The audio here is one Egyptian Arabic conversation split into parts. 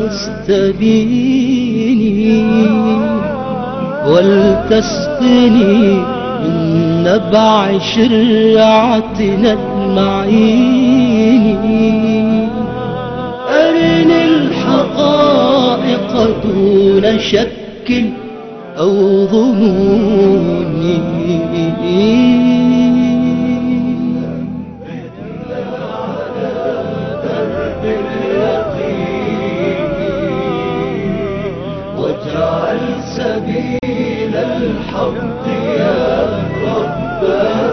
مستبيني ولتسقني من نبع شرعتنا المعين أرني الحقائق دون شك أو ظنون واجعل سبيل الحق يا رب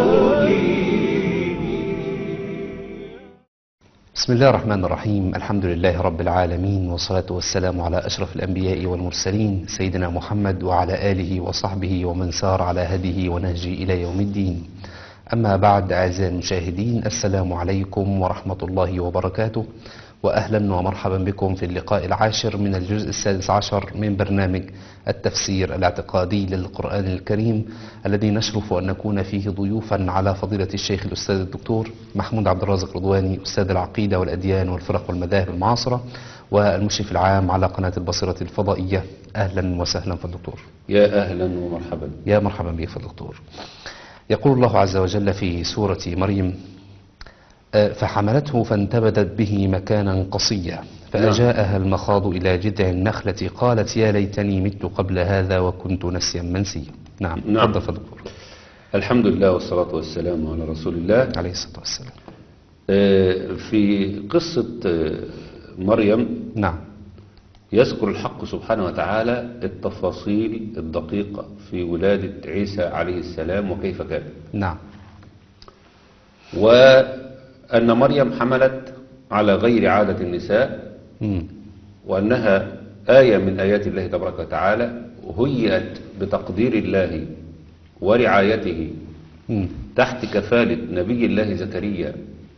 بسم الله الرحمن الرحيم الحمد لله رب العالمين والصلاة والسلام على أشرف الأنبياء والمرسلين سيدنا محمد وعلى آله وصحبه ومن سار على هديه ونهجه إلى يوم الدين أما بعد أعزائي المشاهدين السلام عليكم ورحمة الله وبركاته وأهلا ومرحبا بكم في اللقاء العاشر من الجزء السادس عشر من برنامج التفسير الاعتقادي للقرآن الكريم الذي نشرف أن نكون فيه ضيوفا على فضيلة الشيخ الأستاذ الدكتور محمود عبد الرازق رضواني أستاذ العقيدة والأديان والفرق والمذاهب المعاصرة والمشرف العام على قناة البصيرة الفضائية أهلا وسهلا في الدكتور يا أهلا ومرحبا يا مرحبا بك في الدكتور يقول الله عز وجل في سورة مريم آه، فحملته فانتبذت به مكانا قصيا فأجاءها المخاض إلى جذع النخلة قالت يا ليتني مت قبل هذا وكنت نسيا منسيا نعم نعم. تفضل فالدكتور الحمد لله والصلاة والسلام على رسول الله عليه الصلاة والسلام آه، في قصة آه، مريم نعم يذكر الحق سبحانه وتعالى التفاصيل الدقيقة في ولادة عيسى عليه السلام وكيف كان نعم وأن مريم حملت على غير عادة النساء مم. وأنها آية من آيات الله تبارك وتعالى هيئت بتقدير الله ورعايته مم. تحت كفالة نبي الله زكريا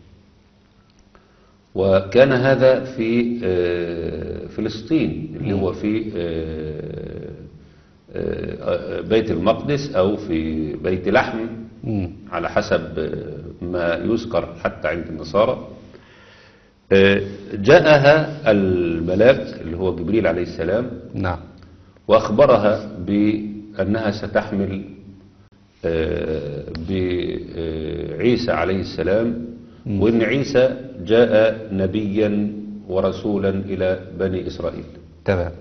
وكان هذا في آه، فلسطين اللي هو في آه، آه، بيت المقدس أو في بيت لحم مم. على حسب آه، ما يذكر حتى عند النصارى آه، جاءها الملاك اللي هو جبريل عليه السلام نعم وأخبرها بأنها ستحمل آه، بعيسى عليه السلام وأن عيسى جاء نبيا ورسولا إلى بني إسرائيل تمام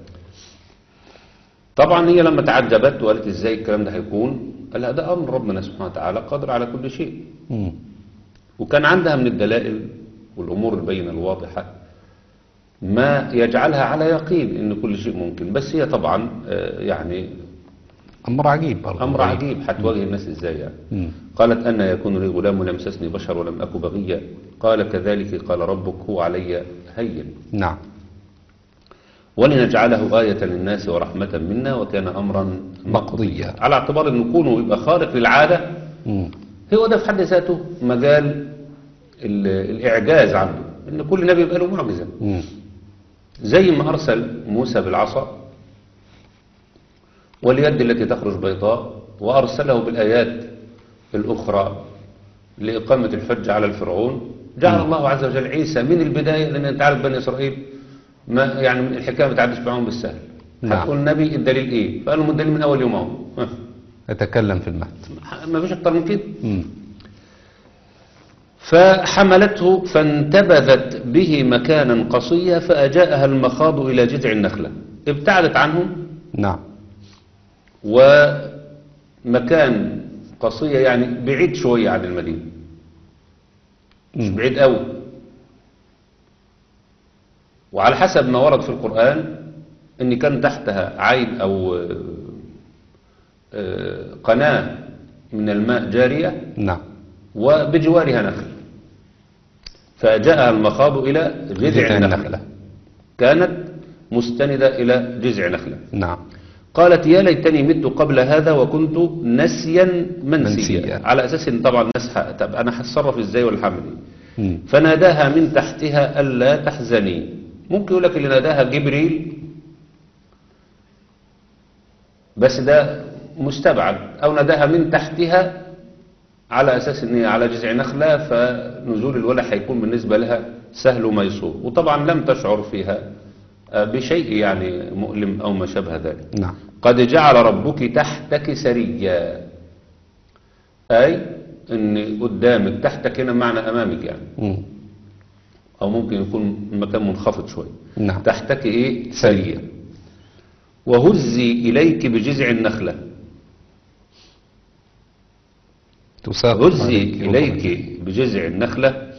طبعا هي لما تعجبت وقالت ازاي الكلام ده هيكون قال لها ده أمر ربنا سبحانه وتعالى قادر على كل شيء مم. وكان عندها من الدلائل والأمور البينة الواضحة ما يجعلها على يقين ان كل شيء ممكن بس هي طبعا آه، يعني أمر عجيب برضه أمر عجيب هتواجه الناس إزاي يعني مم. قالت أن يكون لي غلام ولم يمسسني بشر ولم أك بغيا قال كذلك قال ربك هو علي هين نعم ولنجعله آية للناس ورحمة منا وكان أمرا مقضيا على اعتبار أن كونه يبقى خارق للعادة مم. هو ده في حد ذاته مجال ال- الإعجاز عنده أن كل نبي يبقى له معجزة مم. زي ما أرسل موسى بالعصا واليد التي تخرج بيضاء وأرسله بالآيات الأخرى لإقامة الحج على الفرعون جعل الله عز وجل عيسى من البداية لأن أنت عارف بني إسرائيل ما يعني من الحكاية ما تعدش معاهم بالسهل نعم. هتقول نبي الدليل إيه فقالوا الدليل من أول يوم أهو ها. أتكلم في المهد ما فيش أكتر من كده مم. فحملته فانتبذت به مكانا قصيا فأجاءها المخاض إلى جذع النخلة ابتعدت عنهم نعم ومكان قصية يعني بعيد شوية عن المدينة مش مم. بعيد قوي وعلى حسب ما ورد في القرآن ان كان تحتها عين او آه، آه، قناة من الماء جارية نعم وبجوارها نخل فجاءها المخاض إلى جذع جذع النخلة النخلة. كانت مستندة إلى جذع نخلة نعم قالت يا ليتني مت قبل هذا وكنت نسيا منسيا منسيا. على أساس إن طبعا الناس ح- طب أنا هتصرف إزاي ولا هعمل إيه مم. فناداها من تحتها ألا تحزني ممكن يقول لك اللي ناداها جبريل بس ده مستبعد أو ناداها من تحتها على أساس إن هي على جذع نخلة فنزول الولد هيكون بالنسبة لها سهل وميسور وطبعا لم تشعر فيها آه، بشيء يعني مؤلم أو ما شابه ذلك نعم قد جعل ربك تحتك سريا أي أن قدامك تحتك هنا معنى أمامك يعني مم. أو ممكن يكون المكان منخفض شوية نعم تحتك إيه سريا وهزي إليك بجذع النخلة تساقط هزي عليك إليك رطباً. بجذع النخلة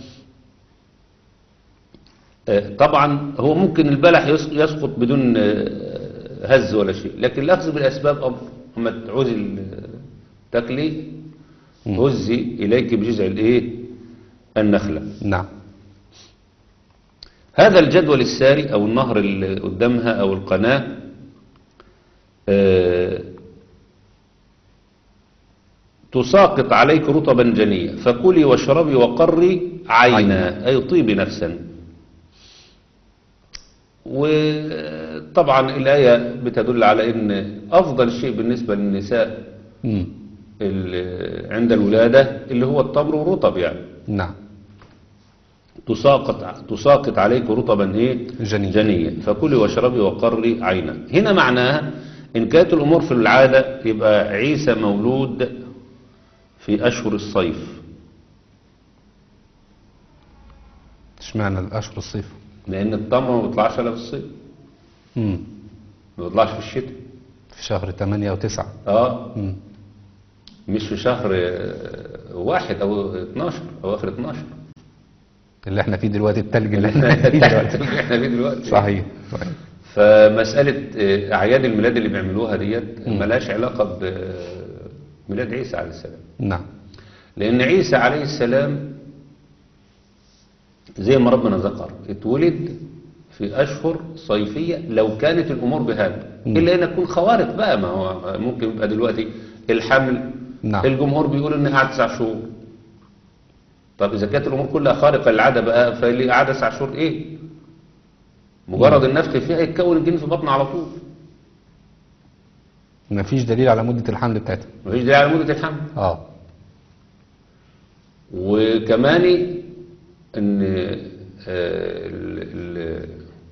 آه، طبعا هو ممكن البلح يس- يسقط بدون آه، هز ولا شيء لكن الأخذ بالأسباب أفضل لما تعوزي ال- تاكلي هزي إليك بجذع الإيه النخلة نعم هذا الجدول الساري أو النهر اللي قدامها أو القناة آه، تساقط عليك رطبا جنيا فكلي واشربي وقري عينا أي طيبي نفسا وطبعا الآية بتدل على أن أفضل شيء بالنسبة للنساء مم. ال- عند الولادة اللي هو التمر والرطب يعني نعم تساقط تساقط عليك رطبا ايه جنيا. جنيا فكلي واشربي وقري عينا هنا معناها ان كانت الامور في العاده يبقى عيسى مولود في اشهر الصيف اشمعنى الاشهر الصيف لان التمر ما بيطلعش الا في الصيف مم. ما بيطلعش في الشتاء في شهر 8 و9 اه مم. مش في شهر آه، واحد او 12 او اخر 12 اللي احنا فيه دلوقتي التلج اللي اللي احنا فيه دلوقتي احنا احنا فيه دلوقتي صحيح صحيح فمسألة آه، أعياد الميلاد اللي بيعملوها ديت ملهاش علاقة بميلاد عيسى عليه السلام نعم لأن عيسى عليه السلام زي ما ربنا ذكر اتولد في أشهر صيفية لو كانت الأمور بهذا إلا أن تكون خوارق بقى ما هو ممكن يبقى دلوقتي الحمل نعم. الجمهور بيقول إن قعد تسع شهور طب إذا كانت الأمور كلها خارقة للعادة بقى فاللي قعد تسع شهور إيه؟ مجرد النفخ فيها يتكون الجن في بطن على طول مفيش دليل على مدة الحمل بتاعتها مفيش داعي على مدة الحمل اه وكمان ان آه، ال- ال-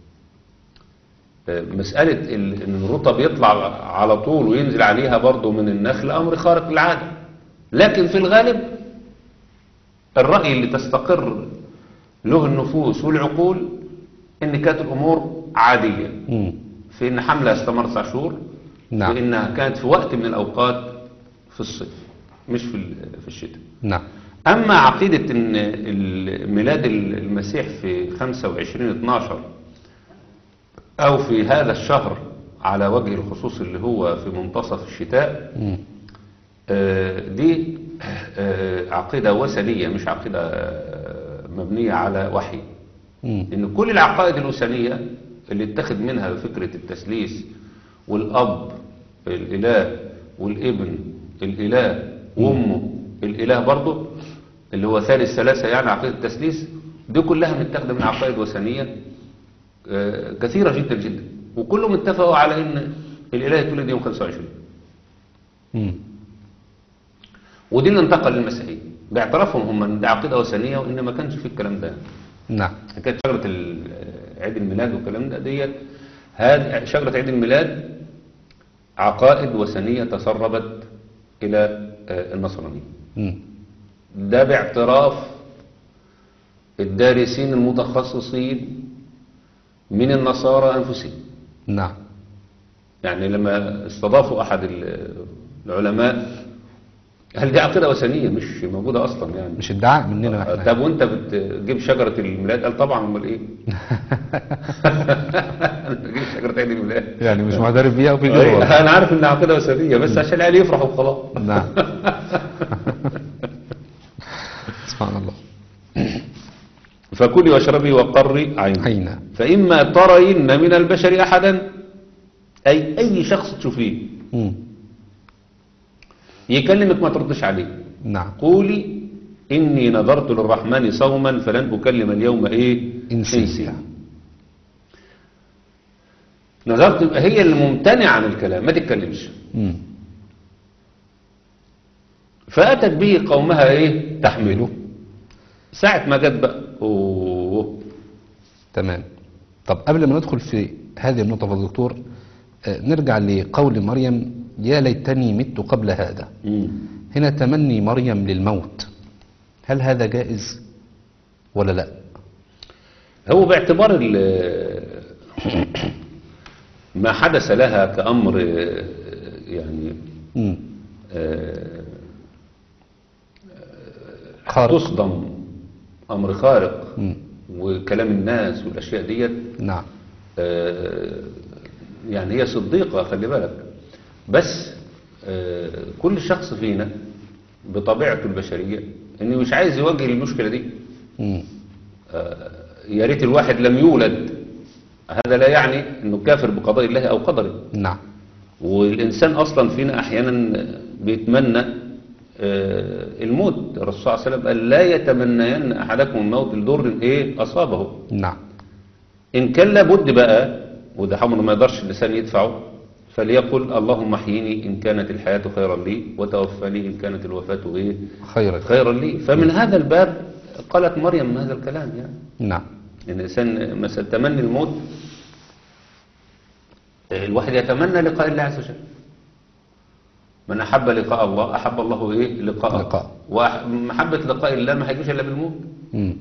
آه، مسألة ال- ان الرطب يطلع على طول وينزل عليها برضه من النخل امر خارق للعادة لكن في الغالب الرأي اللي تستقر له النفوس والعقول ان كانت الامور عادية مم. في ان حملها استمر تسع شهور نعم. في انها كانت في وقت من الاوقات في الصيف مش في ال- في الشتاء نعم أما عقيدة أن ال- ميلاد المسيح في 25-12 أو في هذا الشهر على وجه الخصوص اللي هو في منتصف الشتاء مم. آه، دي آه، عقيدة وثنية مش عقيدة آه، مبنية على وحي مم. إن كل العقائد الوثنية اللي اتخذ منها فكرة التثليث والأب الإله والابن الإله وأمه الإله برضه اللي هو ثالث ثلاثة يعني عقيدة التثليث دي كلها متاخدة من عقائد وثنية آه، كثيرة جدا جدا وكلهم اتفقوا على إن الإله يتولد يوم 25 مم. ودي اللي انتقل للمسيحية باعترافهم هم ان ده عقيدة وثنية وإن ما كانش فيه الكلام ده نعم كانت شجرة ال- عيد الميلاد والكلام ده ديت هذه شجرة عيد الميلاد عقائد وثنية تسربت إلى آه، النصرانية مم. ده باعتراف الدارسين المتخصصين من النصارى أنفسهم نعم يعني لما استضافوا أحد ال- العلماء قال دي عقيدة وثنية مش موجودة أصلا يعني مش ادعاء مننا احنا طب وانت بتجيب شجرة الميلاد قال طبعا امال ايه بجيب شجرة عيد الميلاد يعني مش معترف بيها وفي أيوة، جوه انا عارف انها عقيدة وثنية بس عشان العيال يفرحوا وخلاص نعم سبحان الله فكلي واشربي وقري عينك عينا فإما ترين من البشر أحدا أي أي شخص تشوفيه مم. يكلمك ما تردش عليه نعم قولي إني نذرت للرحمن صوما فلن أكلم اليوم إيه إنسيا. نذرت يبقى هي اللي ممتنعة عن الكلام ما تتكلمش مم. فأتت به قومها إيه تحمله ساعة ما جت بقى أوه تمام طب قبل ما ندخل في هذه النقطة فضل الدكتور آه، نرجع لقول مريم يا ليتني مت قبل هذا مم. هنا تمني مريم للموت هل هذا جائز ولا لا هو باعتبار ال- ما حدث لها كأمر آه، يعني مم. آه، خارق تصدم أمر خارق مم. وكلام الناس والأشياء ديت نعم آه، يعني هي صديقة خلي بالك بس آه، كل شخص فينا بطبيعته البشرية انه مش عايز يواجه المشكلة دي مم. يا ريت الواحد لم يولد هذا لا يعني انه كافر بقضاء الله او قدره نعم والإنسان أصلا فينا أحيانا بيتمنى آه، الموت الرسول صلى الله عليه وسلم قال لا يتمنين أحدكم الموت لضر إيه أصابه نعم إن كان لابد بقى وده أمر ما يقدرش اللسان يدفعه فليقل اللهم احييني إن كانت الحياة خيرا لي وتوفني إن كانت الوفاة إيه خيرا خيرا لي فمن هذا الباب قالت مريم هذا الكلام يعني نعم إن الإنسان مثلا تمني الموت الواحد يتمنى لقاء الله عز وجل من أحب لقاء الله أحب الله إيه لقاءه لقاء. ومحبة لقاء الله ما هيجوش إلا بالموت مم.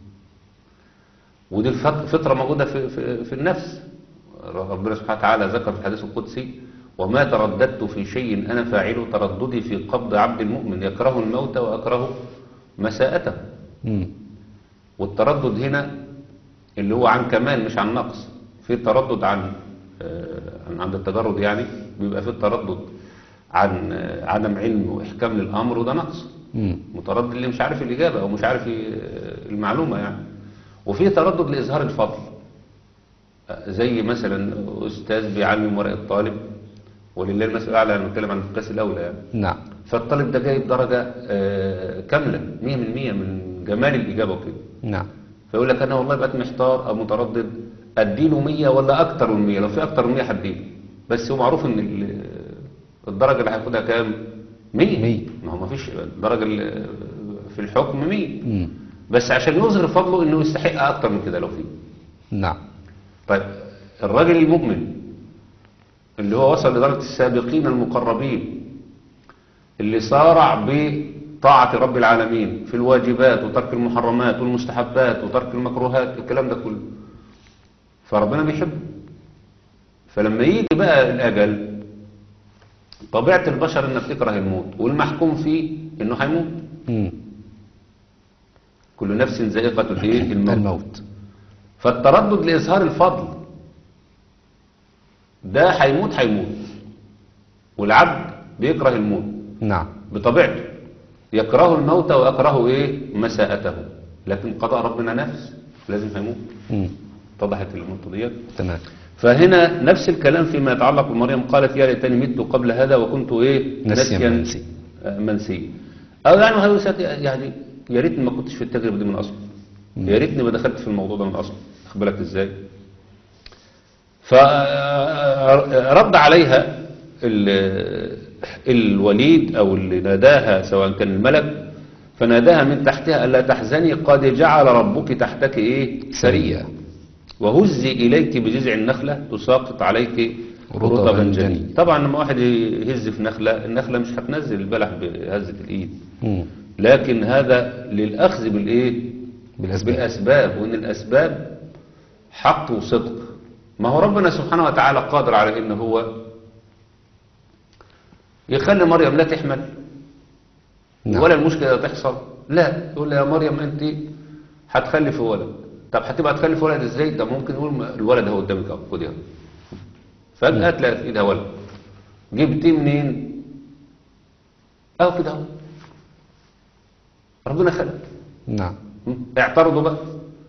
ودي الفط- فطرة موجودة في, في, في النفس ربنا سبحانه وتعالى ذكر في الحديث القدسي وما ترددت في شيء أنا فاعله ترددي في قبض عبد المؤمن يكره الموت وأكره مساءته مم. والتردد هنا اللي هو عن كمال مش عن نقص في تردد عن آه، عن عند التجرد يعني بيبقى في التردد عن آه، عدم علم واحكام للامر وده نقص مم. متردد اللي مش عارف الاجابه او مش عارف ي- المعلومه يعني وفي تردد لاظهار الفضل آه، زي مثلا استاذ بيعلم ورق الطالب ولله المثل الاعلى نتكلم عن القياس الاولى يعني نعم فالطالب ده جايب درجه آه، كامله 100% من جمال الاجابه وكده نعم فيقول لك انا والله بقيت محتار او متردد اديله 100 ولا اكتر من 100 لو في اكتر من 100 هديله بس هو معروف ان ال- الدرجه اللي هياخدها كام 100 100. ما هو ما فيش الدرجه اللي في الحكم 100 مم. بس عشان يظهر فضله انه يستحق اكتر من كده لو فيه نعم طيب الراجل المؤمن اللي هو وصل لدرجه السابقين المقربين اللي صارع بطاعة رب العالمين في الواجبات وترك المحرمات والمستحبات وترك المكروهات الكلام ده كله فربنا بيحبه فلما يجي بقى الأجل طبيعة البشر انك تكره الموت والمحكوم فيه انه هيموت مم. كل نفس ذائقة الايه الموت الموت فالتردد لإظهار الفضل ده هيموت هيموت والعبد بيكره الموت نعم بطبيعته يكره الموت ويكره ايه مساءته لكن قضاء ربنا نفس لازم هيموت مم. اتضحت النقطه ديت تمام فهنا نفس الكلام فيما يتعلق بمريم قالت يا ليتني مت قبل هذا وكنت ايه نسيا منسي. آه، منسيا او يعني هو يسأل- يعني يا ريتني ما كنتش في التجربه دي من اصله يا ريتني ما دخلت في الموضوع ده من اصله واخد بالك ازاي فرد عليها ال- الوليد او اللي ناداها سواء كان الملك فناداها من تحتها الا تحزني قد جعل ربك تحتك ايه سريا وهزي إليك بجذع النخلة تساقط عليك رطباً رطبا جنيا. جنيا طبعا لما واحد يهز في نخلة النخلة مش هتنزل البلح بهزة الإيد مم. لكن هذا للأخذ بالإيه بالأسباب بالأسباب وإن الأسباب حق وصدق ما هو ربنا سبحانه وتعالى قادر على إن هو يخلي مريم لا تحمل نعم. ولا المشكلة تحصل لا يقول لها يا مريم أنت هتخلف ولد طب هتبقى تخلف ولد ازاي ده ممكن نقول ما- الولد اهو قدامك اهو خد اهو فجأة تلاقي في ايدها ولد جبتيه منين اهو كده اهو ربنا خلق نعم م? اعترضوا بقى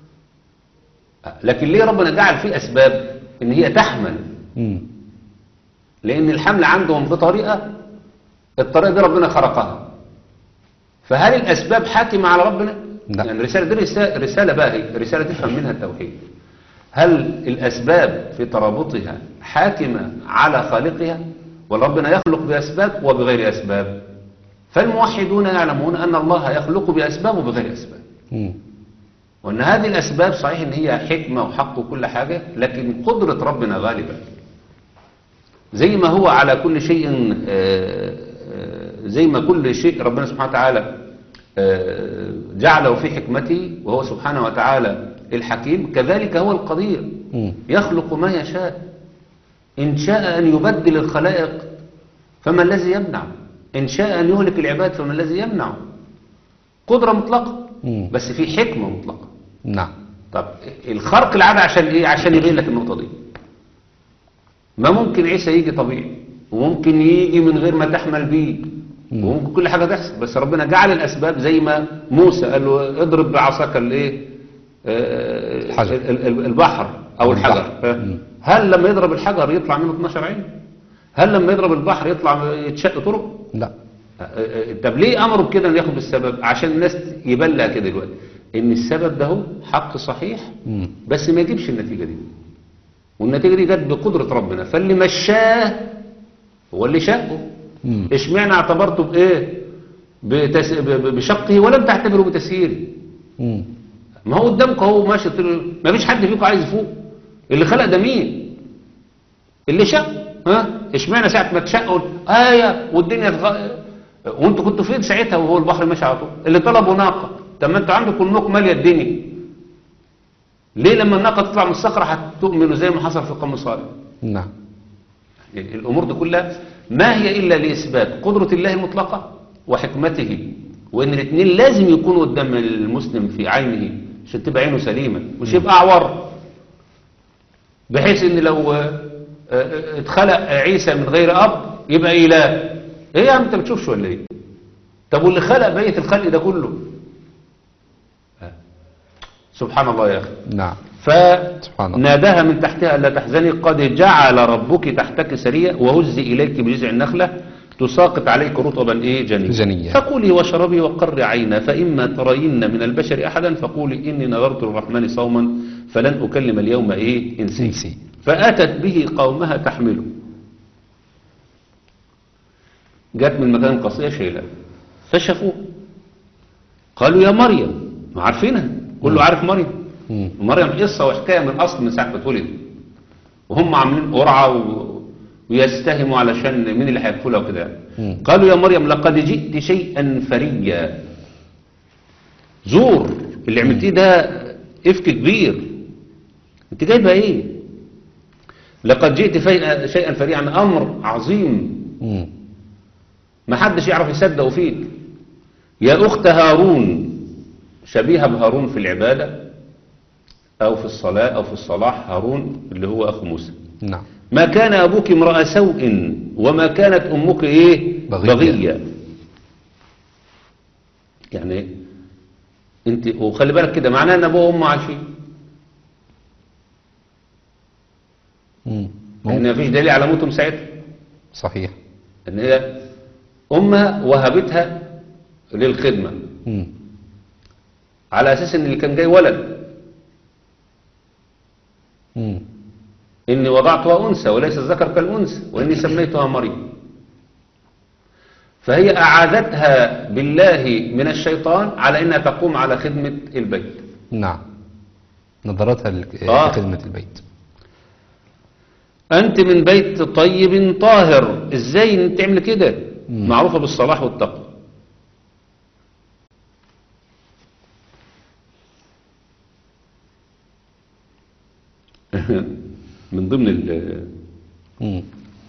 لكن ليه ربنا جعل فيه اسباب ان هي تحمل مم. لان الحمل عندهم بطريقة الطريقة دي ربنا خرقها فهل الاسباب حاكمة على ربنا لا. يعني الرسالة دي رسالة, رسالة بقى هي رسالة تفهم منها التوحيد هل الاسباب في ترابطها حاكمة على خالقها وربنا يخلق باسباب وبغير اسباب فالموحدون يعلمون ان الله يخلق باسباب وبغير اسباب مم. وأن هذه الأسباب صحيح أن هي حكمة وحق وكل حاجة لكن قدرة ربنا غالبة زي ما هو على كل شيء آه، آه، زي ما كل شيء ربنا سبحانه وتعالى آه، جعله في حكمته وهو سبحانه وتعالى الحكيم كذلك هو القدير مم. يخلق ما يشاء إن شاء أن يبدل الخلائق فما الذي يمنع إن شاء أن يهلك العباد فما الذي يمنع قدرة مطلقة مم. بس في حكمة مطلقة نعم طب الخرق العادة عشان ايه عشان يبين لك النقطة دي ما ممكن عيسى يجي طبيعي وممكن يجي من غير ما تحمل بيه مم. وممكن كل حاجة تحصل بس ربنا جعل الأسباب زي ما موسى قال له اضرب بعصاك الايه آه، الحجر. ال- ال- البحر أو البحر. الحجر ها؟ مم. هل لما يضرب الحجر يطلع منه 12 عين هل لما يضرب البحر يطلع يتشق طرق لا طب ليه امره بكده انه ياخد بالسبب عشان الناس يبلع كده دلوقتي ان السبب ده هو حق صحيح مم. بس ما يجيبش النتيجه دي والنتيجه دي جت بقدره ربنا فاللي مشاه هو اللي شقه مم. اشمعنى اعتبرته بايه بتس... ب- ب- بشقه ولم تعتبره بتسييره مم. ما هو قدامك اهو ماشي طول- ما فيش حد فيكم عايز يفوق اللي خلق ده مين اللي شق ها اشمعنى ساعه ما تشقوا ايه والدنيا تغ... وانتوا كنتوا فين ساعتها وهو البحر ماشي على طول اللي طلبوا ناقه طب ما انتوا عندكم النوق ماليه الدنيا ليه لما الناقه تطلع من الصخره هتؤمنوا زي ما حصل في قوم صالح نعم الأمور دي كلها ما هي إلا لإثبات قدرة الله المطلقة وحكمته وإن الاثنين لازم يكونوا قدام المسلم في عينه عشان تبقى عينه سليمة مش يبقى أعور بحيث إن لو آه، آه، اتخلق عيسى من غير أب يبقى إله إيه يا عم أنت بتشوفش ولا إيه؟ طب واللي خلق بقية الخلق ده كله آه. سبحان الله يا أخي نعم سبحان الله. فناداها من تحتها لا تحزني قد جعل ربك تحتك سريا وهزي إليك بجذع النخلة تساقط عليك رطبا إيه جنيا جنيا. فكلي واشربي وقر عينا فإما ترين من البشر أحدا فقولي إني نظرت للرحمن صوما فلن أكلم اليوم إيه إنسي إنسي. فأتت به قومها تحمله جت من مكان قصية شيلة فشافوه قالوا يا مريم ما عارفينها كله عارف مريم مم. مريم قصة وحكاية من أصل من ساعة ما اتولد وهم عاملين قرعة و... ويستهموا علشان مين اللي هيكفلها وكده يعني. مم. قالوا يا مريم لقد جئت شيئا فريا زور اللي عملتيه ده افك كبير انت جايبه ايه لقد جئت في- شيئا فريا يعني امر عظيم مم. ما حدش يعرف يصدقه فيك يا أخت هارون شبيهة بهارون في العبادة أو في الصلاة أو في الصلاح هارون اللي هو أخو موسى نعم ما كان أبوك امرأ سوء وما كانت أمك إيه بغية. بغية يعني انت وخلي بالك كده معناه ان ابوه وامه عايشين مم. لان مفيش دليل على موتهم ساعتها صحيح ان هي امها وهبتها للخدمه مم. على اساس ان اللي كان جاي ولد مم. إني وضعتها أنثى وليس الذكر كالأنثى وإني سميتها مريم فهي أعاذتها بالله من الشيطان على أنها تقوم على خدمة البيت نعم نظرتها لك- آه. لخدمة البيت أنت من بيت طيب طاهر إزاي أنت تعمل كده مم. معروفة بالصلاح والتقوى من ضمن ال- مم.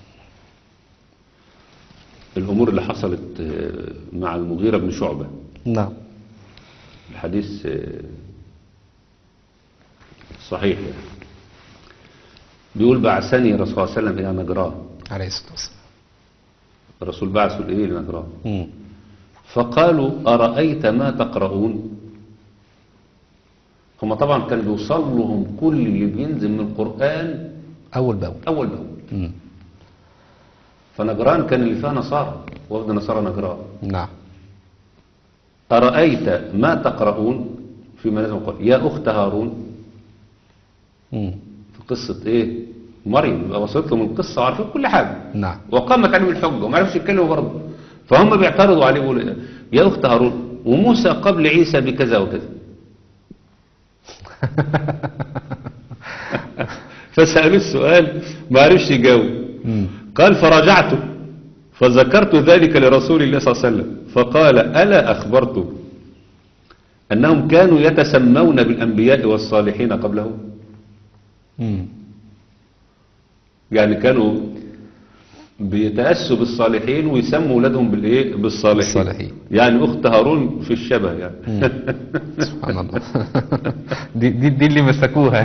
الأمور اللي حصلت آه، مع المغيرة بن شعبة نعم الحديث آه، صحيح يعني بيقول بعثني الرسول صلى الله عليه وسلم إلى نجران عليه الصلاة والسلام الرسول بعثه لإيه لنجران مم. فقالوا أرأيت ما تقرؤون هم طبعا كان بيوصل لهم كل اللي بينزل من القرآن أول بأول أول بأول مم. فنجران كان اللي فيها نصارى وفد نصارى نجران نعم أرأيت ما تقرؤون فيما نزل من القرآن يا أخت هارون مم. في قصة إيه مريم يبقى وصلت لهم القصة وعارفين كل حاجة نعم وقامت عليهم الحجة وما عرفش يتكلموا برضه فهم بيعترضوا عليه يقولوا يا أخت هارون وموسى قبل عيسى بكذا وكذا فسألوه السؤال ما عرفش يجاوب مم. قال فرجعت فذكرت ذلك لرسول الله صلى الله عليه وسلم فقال ألا أخبرت أنهم كانوا يتسمون بالأنبياء والصالحين قبلهم مم. يعني كانوا بيتأسوا بالصالحين ويسموا ولادهم بالإيه بالصالحين بالصالحين. يعني أخت هارون في الشبه يعني سبحان الله دي, دي, دي اللي مسكوها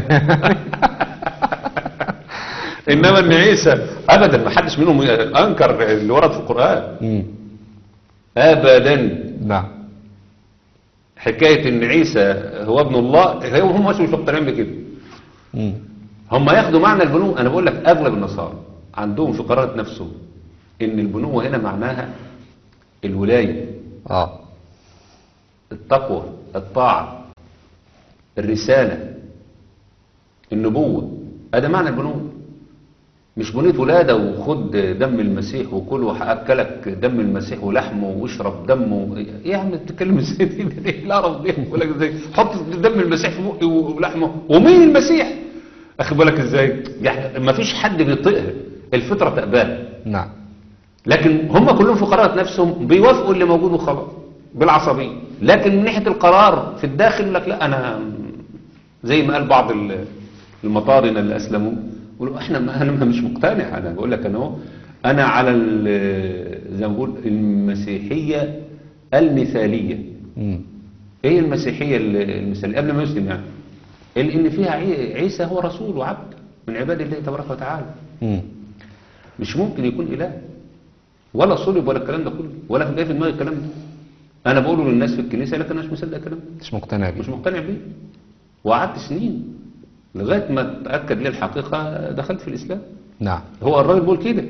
إنما إن عيسى أبدا ما حدش منهم أنكر اللي ورد في القرآن مم. أبدا نعم حكاية إن عيسى هو ابن الله هم مش مقتنعين بكده مم. هم ياخدوا معنى البنوة أنا بقول لك أغلب النصارى عندهم في قرارة نفسهم إن البنوة هنا معناها الولاية اه التقوى الطاعة الرسالة النبوة هذا معنى البنوة مش بنية ولادة وخد دم المسيح وكل وهأكلك دم المسيح ولحمه واشرب دمه ايه يا عم بتتكلم ازاي دي ده ايه القرف دي بقول لك ازاي حط دم المسيح في بقي ولحمه ومين المسيح اخد بالك ازاي يعني ما فيش حد بيطيقها الفطرة تقبلها نعم لكن هم كلهم في قرارة نفسهم بيوافقوا اللي موجود وخلاص بالعصبية لكن من ناحية القرار في الداخل يقول لك لا أنا زي ما قال بعض ال- المطارنة اللي أسلموا يقولوا احنا ما انا مش مقتنع انا بقول لك انا اهو انا على ال- زي ما بقول المسيحية المثالية مم. ايه المسيحية ال- المثالية قبل ما يسلم يعني ال- ان فيها عي- عيسى هو رسول وعبد من عباد الله تبارك وتعالى مم. مش ممكن يكون إله ولا صلب ولا الكلام ده كله ولا في جاي في دماغي الكلام ده أنا بقوله للناس في الكنيسة لكن أنا مش مصدق الكلام ده مش مقتنع بيه مش مقتنع بيه وقعدت سنين لغاية ما تأكد لي الحقيقة دخلت في الإسلام نعم هو الراجل بيقول كده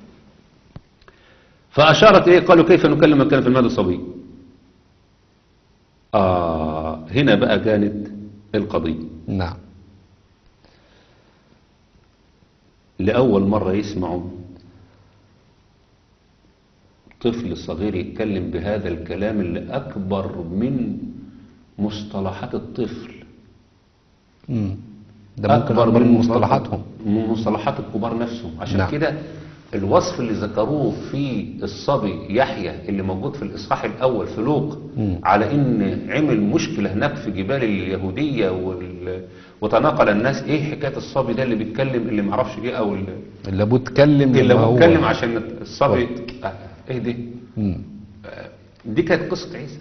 فأشارت إيه قالوا كيف نكلم من كان في المهد صبي آه هنا بقى كانت القضية نعم لأول مرة يسمعوا طفل صغير يتكلم بهذا الكلام اللي أكبر من مصطلحات الطفل مم. ده ممكن أكبر من مصطلحاتهم من مصطلحات الكبار نفسهم عشان نعم. كده الوصف اللي ذكروه في الصبي يحيى اللي موجود في الإصحاح الأول في لوق مم. على إن عمل مشكلة هناك في جبال اليهودية وال... وتناقل الناس إيه حكاية الصبي ده اللي بيتكلم اللي معرفش إيه أو اللي اللي ابوه اتكلم اللي لما هو هو اتكلم عشان الصبي آه، إيه دي مم. دي كانت قصة عيسى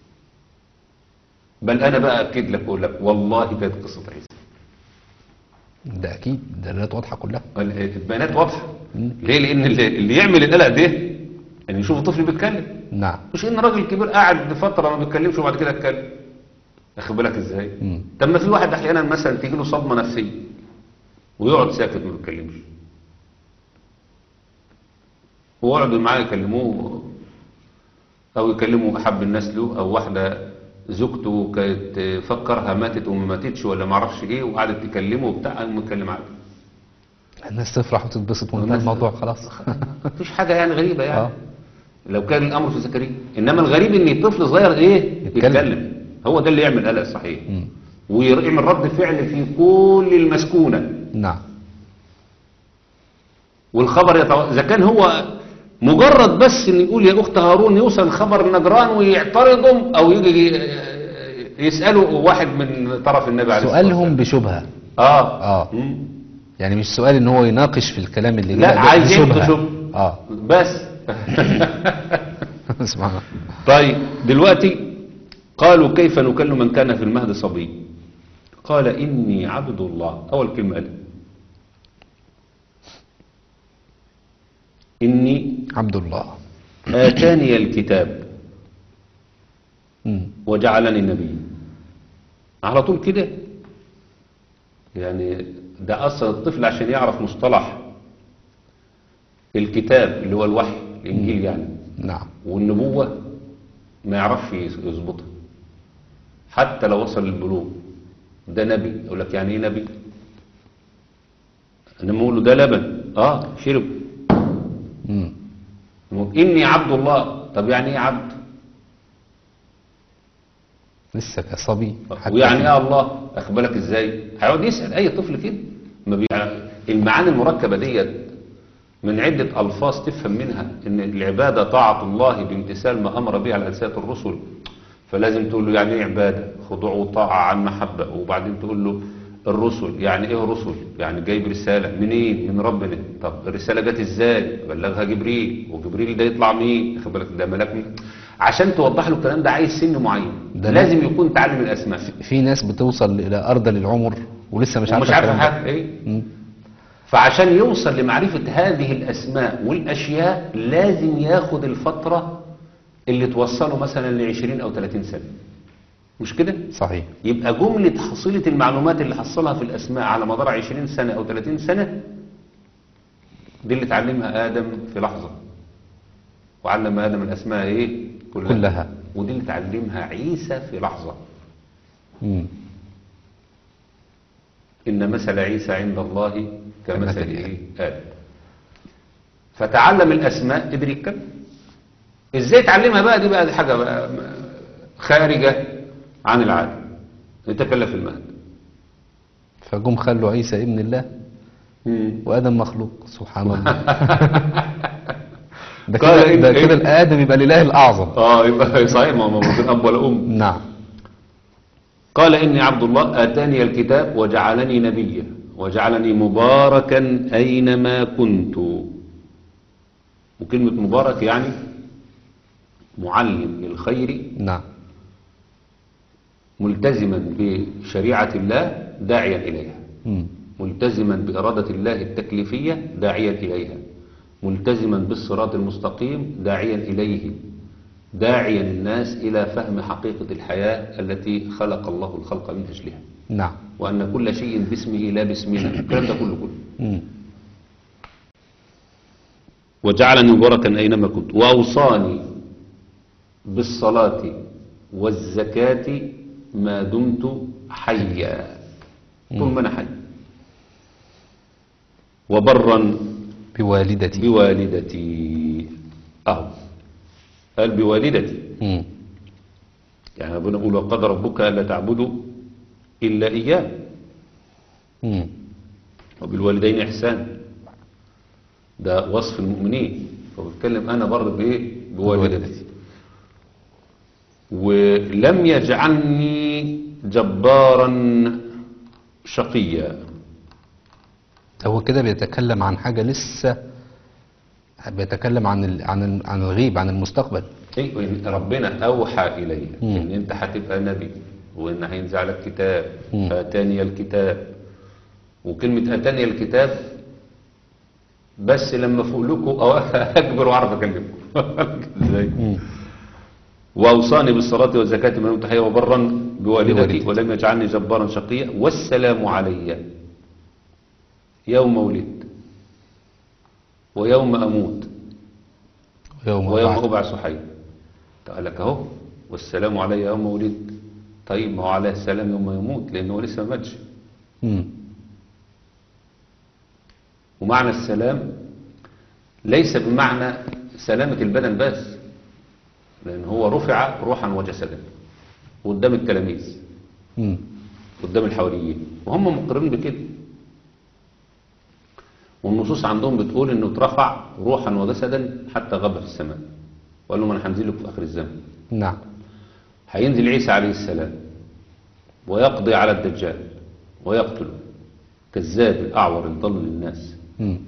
بل أنا بقى أكد لك أقول لك والله كانت قصة عيسى ده اكيد ده الروايات واضحه كلها البيانات واضحة ليه لأن اللي, اللي يعمل القلق ده ان يشوف طفل بيتكلم نعم مش ان راجل كبير قاعد فترة ما بيتكلمش وبعد كده اتكلم اخد بالك ازاي مم. طب ما في واحد احيانا مثلا تيجي له صدمة نفسية ويقعد ساكت ما بيتكلمش ويقعدوا معاه يكلموه او يكلموا احب الناس له او واحدة زوجته كانت فكرها ماتت وما ماتتش ولا ما اعرفش ايه وقعدت تكلمه وبتاع قام متكلم عادي الناس تفرح وتتبسط وانتهى والناس- الموضوع خلاص مفيش حاجة يعني غريبة يعني آه. لو كان الأمر في زكريا إنما الغريب إن طفل صغير إيه يتكلم. يتكلم هو ده اللي يعمل قلق صحيح مم. ويعمل رد فعل في كل المسكونة نعم والخبر يتو... إذا كان هو مجرد بس إن يقول يا أخت هارون يوصل خبر نجران ويعترضهم أو يجي يسألوا واحد من طرف النبي عليه الصلاة سؤالهم والسلام بشبهه آه آه. مم. يعني مش سؤال ان هو يناقش في الكلام اللي لا ده عايز بشبهة. ينقشوا اه بس سبحان الله طيب دلوقتي قالوا كيف نكلم من كان في المهد صبي قال إني عبد الله أول كلمة قال إني عبد الله آتاني الكتاب مم. وجعلني نبيا على طول كده يعني ده أصلا الطفل عشان يعرف مصطلح الكتاب اللي هو الوحي الإنجيل يعني نعم والنبوة ما يعرفش يظبطها حتى لو وصل للبلوغ ده نبي يقول لك يعني ايه نبي انما اقول له ده لبن اه شرب مم. اني عبد الله طب يعني ايه عبد لسه كصبي حتى ويعني ايه الله اخد بالك ازاي هيقعد يسال اي طفل كده ما بي... المعاني المركبه ديت من عده الفاظ تفهم منها ان العباده طاعه الله بامتثال ما امر به على السنه الرسل فلازم تقول له يعني ايه عباده خضوع وطاعه عن محبه وبعدين تقول له الرسل يعني ايه رسل يعني جايب رساله منين من ربنا طب الرساله جت ازاي بلغها جبريل وجبريل ده يطلع مين واخد بالك ده ملاك من... عشان توضح له الكلام ده عايز سن معين ده لازم يكون تعلم الاسماء في ناس بتوصل الى ارض العمر ولسه مش ومش عارفه عارف الكلام ده. حاجه ايه مم. فعشان يوصل لمعرفة هذه الأسماء والأشياء لازم ياخد الفترة اللي توصله مثلا ل 20 أو 30 سنة مش كده؟ صحيح يبقى جملة حصيلة المعلومات اللي حصلها في الأسماء على مدار 20 سنة أو 30 سنة دي اللي اتعلمها آدم في لحظة وعلم آدم الأسماء إيه؟ كلها, كلها. ودي اللي اتعلمها عيسى في لحظة مم. إن مثل عيسى عند الله كمثل كمثل إيه؟ آدم فتعلم الأسماء قدر يتكلم إزاي تعلمها بقى دي بقى دي حاجة بقى م- خارجة عن العادة يتكلم في المهد فجم خلوا عيسى ابن الله وادم مخلوق سبحان الله ده قال كده إن- ده كده إن- الادم يبقى الاله الاعظم اه يبقى صحيح ما هو موجودين اب ولا ام نعم قال اني عبد الله اتاني الكتاب وجعلني نبيا وجعلني مباركا اينما كنت وكلمه مبارك يعني معلم للخير نعم ملتزما بشريعه الله داعيا اليها مم. ملتزما بإرادة الله التكليفية داعيا إليها ملتزما بالصراط المستقيم داعيا إليه داعيا الناس إلى فهم حقيقة الحياة التي خلق الله الخلق من أجلها نعم وأن كل شيء باسمه لا باسمنا الكلام ده كله كله مم. وجعلني مباركا أينما كنت وأوصاني بالصلاة والزكاة ما دمت حيا طول ما أنا حي وبرا بوالدتي بوالدتي أهو قال بوالدتي مم. يعني ربنا يقول وقد ربك ألا تعبدوا إلا إياه مم. وبالوالدين إحسان ده وصف المؤمنين فبتكلم أنا بر بإيه بوالدتي ولم يجعلني جبارا شقيا هو كده بيتكلم عن حاجة لسه بيتكلم عن ال... عن ال... عن الغيب عن المستقبل ايوه إن ربنا اوحى الي مم. ان انت هتبقى نبي وان هينزل على الكتاب مم. اتاني الكتاب وكلمه اتاني الكتاب بس لما فوق لكم او اكبر واعرف اكلمكم ازاي مم. واوصاني بالصلاه والزكاه من دمت حيا وبرا بوالدتي بوالدتي. ولم يجعلني جبارا شقيا والسلام علي يوم ولدت ويوم اموت يوم ويوم بعد. أبعث حيا قال لك أهو والسلام علي يوم ولدت طيب ما هو عليه السلام يوم يموت لأنه لسه ما ماتش مم. ومعنى السلام ليس بمعنى سلامة البدن بس لأن هو رفع روحا وجسدا قدام التلاميذ مم. قدام الحواريين وهم مقرين بكده والنصوص عندهم بتقول انه اترفع روحا وجسدا حتى غاب في السماء وقال لهم انا هنزل لكم في اخر الزمن نعم هينزل عيسى عليه السلام ويقضي على الدجال ويقتله كذاب الأعور الضل للناس مم.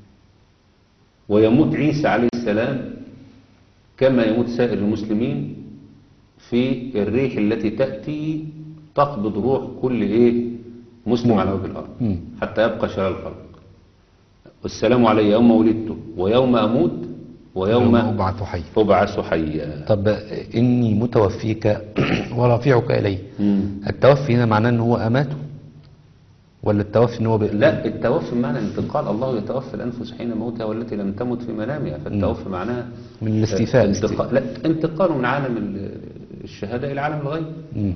ويموت عيسى عليه السلام كما يموت سائر المسلمين في الريح التي تأتي تقبض روح كل إيه مسلم على وجه الأرض مم. حتى يبقى شرار الخلق والسلام علي يوم ولدت ويوم أموت ويوم يوم أبعث حي أبعث حيا طب إني متوفيك ورافعك إلي مم. التوفي هنا معناه إن هو أماته ولا التوفي إن هو ب... لا التوفي معنى انتقال الله يتوفى الأنفس حين موتها والتي لم تمت في منامها فالتوفي معناها من الاستيفاء انتقال لا انتقال من عالم ال- الشهادة إلى عالم الغيب مم.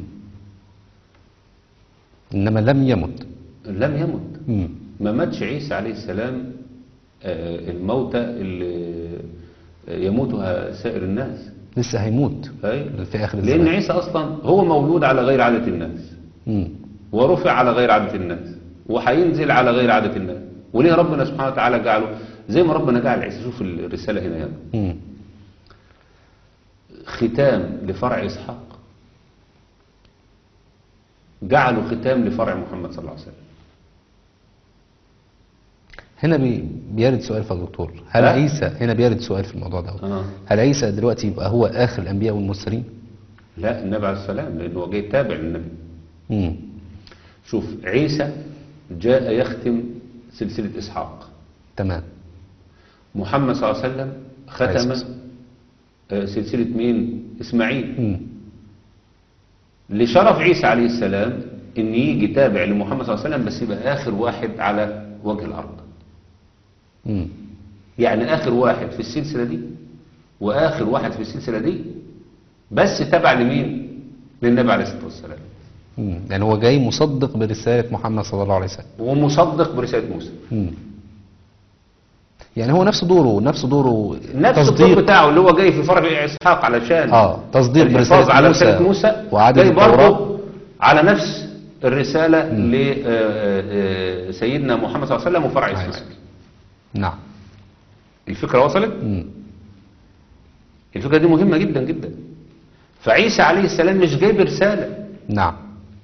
إنما لم يمت لم يمت مم. ما ماتش عيسى عليه السلام آه، الموتى اللي يموتها سائر الناس لسه هيموت أي. في آخر لأن الزمان عيسى أصلا هو مولود على غير عادة الناس مم. ورفع على غير عادة الناس وهينزل على غير عادة الناس وليه ربنا سبحانه وتعالى جعله زي ما ربنا جعل عيسى شوف الرسالة هنا يعني. مم. ختام لفرع إسحاق جعلوا ختام لفرع محمد صلى الله عليه وسلم هنا بي- بيرد سؤال في دكتور هل ها؟ عيسى هنا بيرد سؤال في الموضوع ده آه. هل عيسى دلوقتي يبقى هو آخر الأنبياء والمرسلين لا النبي عليه السلام لأنه هو جاي تابع للنبي مم. شوف عيسى جاء يختم سلسلة إسحاق تمام محمد صلى الله عليه وسلم ختم عيسى. آه، سلسلة مين إسماعيل مم. لشرف عيسى عليه السلام ان يجي تابع لمحمد صلى الله عليه وسلم بس يبقى اخر واحد على وجه الارض مم. يعني اخر واحد في السلسلة دي واخر واحد في السلسلة دي بس تابع لمين للنبي عليه الصلاة والسلام مم. يعني هو جاي مصدق برسالة محمد صلى الله عليه وسلم ومصدق برسالة موسى مم. يعني هو نفس دوره نفس دوره نفس الدور بتاعه اللي هو جاي في فرع اسحاق علشان آه، تصديق الحفاظ برسالة على موسى رسالة موسى وعدم جاي برضه التوراة. على نفس الرسالة لسيدنا محمد صلى الله عليه وسلم وفرع عليه اسماعيل السلام. نعم الفكرة وصلت؟ مم. الفكرة دي مهمة جدا جدا فعيسى عليه السلام مش جاي برسالة نعم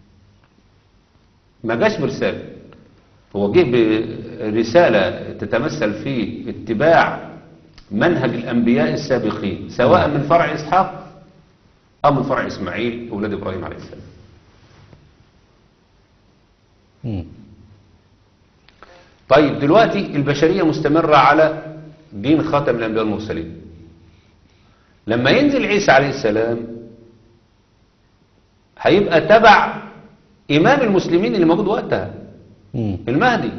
ما جاش برسالة هو جه برسالة تتمثل في اتباع منهج الأنبياء السابقين سواء نعم. من فرع إسحاق أو من فرع إسماعيل أولاد إبراهيم عليه السلام مم. طيب دلوقتي البشرية مستمرة على دين خاتم الأنبياء والمرسلين لما ينزل عيسى عليه السلام هيبقى تبع إمام المسلمين اللي موجود وقتها مم. المهدي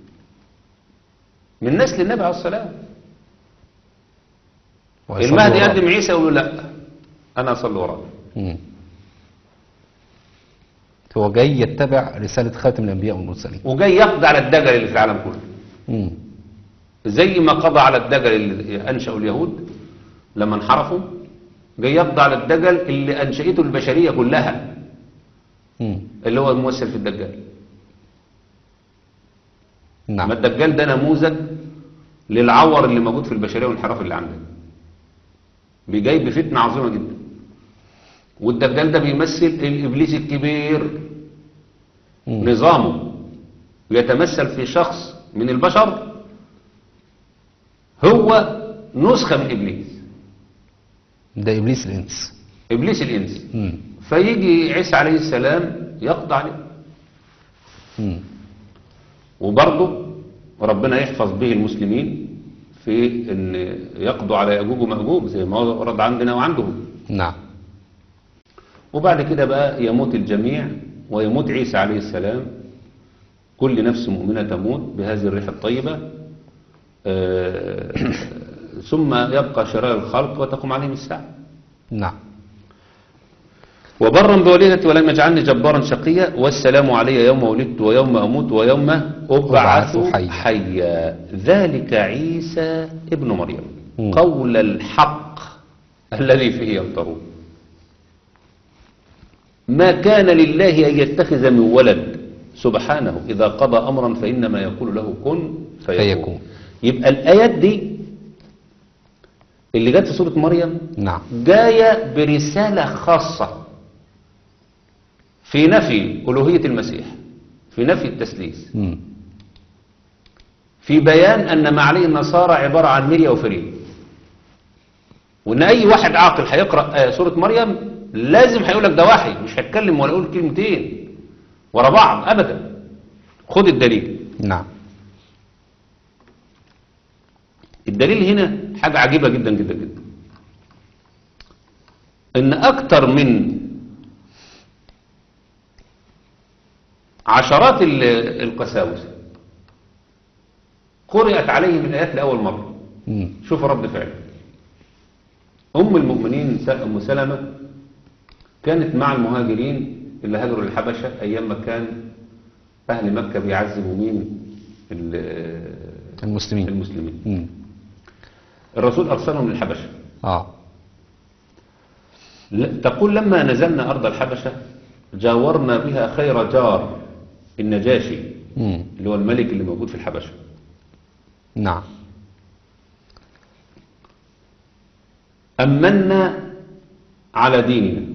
من نسل النبي عليه السلام ويصلي المهدي وراءه. يقدم عيسى يقول له لا أنا أصلي وراه مم. هو جاي يتبع رسالة خاتم الأنبياء والمرسلين وجاي يقضي على الدجل اللي في العالم كله مم. زي ما قضى على الدجل اللي أنشأوا اليهود لما انحرفوا جاي يقضي على الدجل اللي أنشأته البشرية كلها مم. اللي هو الممثل في الدجال ما نعم الدجال ده نموذج للعور اللي موجود في البشرية والانحراف اللي عندنا بيجاي بفتنة عظيمة جدا والدجال ده بيمثل الإبليس الكبير مم. نظامه يتمثل في شخص من البشر هو نسخة من إبليس ده إبليس الإنس إبليس الإنس مم. فيجي عيسى عليه السلام يقضي عليه مم. وبرضه ربنا يحفظ به المسلمين في ان يقضوا على ياجوج وماجوج زي ما هو ورد عندنا وعندهم نعم وبعد كده بقى يموت الجميع ويموت عيسى عليه السلام كل نفس مؤمنة تموت بهذه الريحة الطيبة آه، ثم يبقى شرار الخلق وتقوم عليهم الساعة نعم وبرا بوالدتي ولم يجعلني جبارا شقيا والسلام علي يوم ولدت ويوم أموت ويوم أبعث أبعث حيا. حيا ذلك عيسى ابن مريم مم. قول الحق الذي فيه يمترون ما كان لله أن يتخذ من ولد سبحانه إذا قضى أمرا فإنما يقول له كن فيكون, فيكون. يبقى الآيات دي اللي جت في سورة مريم نعم جاية برسالة خاصة في نفي ألوهية المسيح في نفي التسليس مم. في بيان أن ما عليه النصارى عبارة عن مريا وفريد وأن أي واحد عاقل هيقرأ آه، سورة مريم لازم هيقول لك ده وحي مش هيتكلم ولا يقول كلمتين ورا بعض أبدا خد الدليل نعم الدليل هنا حاجة عجيبة جدا جدا جدا ان اكتر من عشرات ال- القساوسة قرأت عليهم الآيات لأول مرة مم. شوف رد فعل أم المؤمنين س- أم سلمة كانت مع المهاجرين اللي هاجروا للحبشة أيام ما كان أهل مكة بيعذبوا مين ال- المسلمين المسلمين مم. الرسول أرسلهم للحبشة اه ل- تقول لما نزلنا أرض الحبشة جاورنا بها خير جار النجاشي مم. اللي هو الملك اللي موجود في الحبشة نعم أمنا على ديننا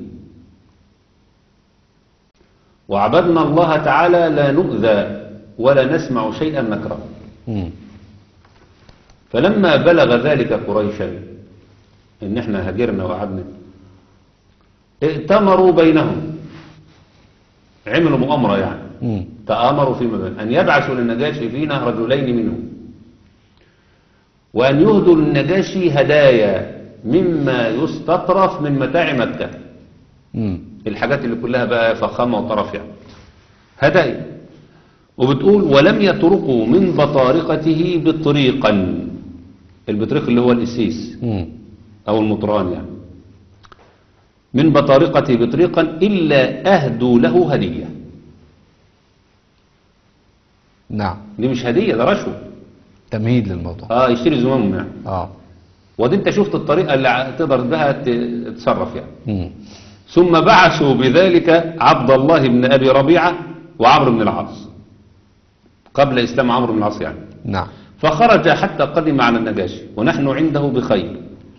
وعبدنا الله تعالى لا نؤذى ولا نسمع شيئا نكره مم. فلما بلغ ذلك قريشا ان احنا هاجرنا وقعدنا ائتمروا بينهم عملوا مؤامرة يعني مم. تآمروا فيما بين أن يبعثوا للنجاشي فينا رجلين منهم وأن يهدوا للنجاشي هدايا مما يستطرف من متاع مكة مم. الحاجات اللي كلها بقى فخامة وطرف يعني هدايا وبتقول ولم يتركوا من بطارقته بطريقا البطريق اللي هو الإسيس مم. أو المطران يعني من بطارقته بطريقا إلا أهدوا له هدية نعم دي مش هدية ده رشوة تمهيد للموضوع اه يشتري زمامهم يعني اه ودي انت شفت الطريقة اللي ع- تقدر بها ت- تتصرف يعني مم. ثم بعثوا بذلك عبد الله بن أبي ربيعة وعمرو بن العاص قبل إسلام عمرو بن العاص يعني نعم فخرج حتى قدم على النجاشي ونحن عنده بخير